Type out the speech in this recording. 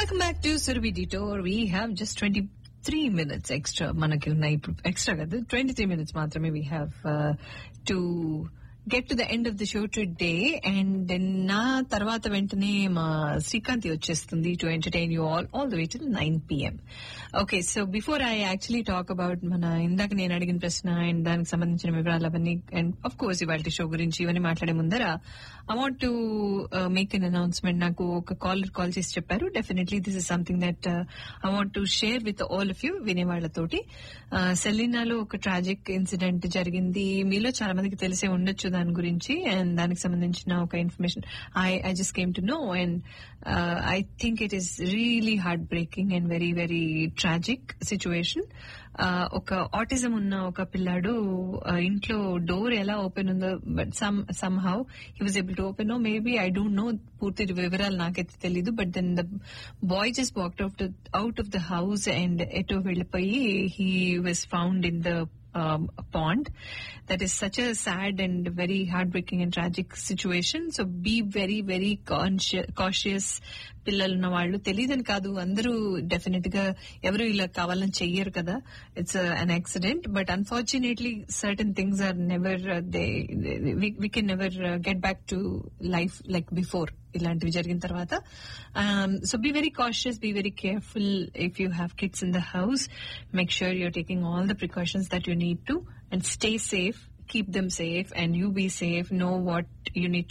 Welcome back to Surabhi detour we have just twenty three minutes extra మనకి ఉన్నాయి ఇప్పుడు extra కాదు ట్వంటీ త్రీ మినిట్స్ మాత్రమే we have to get to the end of the show today and నా తర్వాత వెంటనే మా శ్రీకాంతి వచ్చేస్తుంది to entertain you all all the way to nine PM okay so before I actually talk about మన ఇందాక నేను అడిగిన ప్రశ్న అండ్ దానికి సంబంధించిన వివరాలు అవన్నీ అండ్ అఫ్ కోర్స్ ఇవాళ షో గురించి ఇవన్నీ మాట్లాడే ముందర I want to make an announcement నాకు ఒక కాలర్ కాల్ చేసి చెప్పారు definitely this is something that I want to share with all of you వినేవాళ్లతోటి సెలీనాలో ఒక ట్రాజిక్ ఇన్సిడెంట్ జరిగింది మీలో చాలా మందికి తెలిసే ఉండొచ్చు దాని గురించి అండ్ దానికి సంబంధించిన ఒక information I I just came to know and I think it is really heart breaking and very very tragic situation ఒక ఆటిజం ఉన్న ఒక పిల్లాడు ఇంట్లో డోర్ ఎలా ఓపెన్ ఉందో but some somehow he was able to open no maybe I don't know పూర్తి వివరాలు నాకైతే తెలీదు but then the boy just walked out out of the house and ఎటో వెళ్ళిపోయి he was found in the um, pond. That is such a sad and very heartbreaking and tragic situation. So be very, very conscious, cautious. పిల్లలు ఉన్న వాళ్ళు తెలియదని కాదు అందరూ definite గా ఎవరు ఇలా కావాలని చెయ్యరు కదా it's an accident but unfortunately certain things are never they we can never get back to life like before ఇలాంటివి జరిగిన తర్వాత so be very cautious be very careful if you have kids in the house make sure you're taking all the precautions that you need to and stay safe keep them safe and you be safe know what you need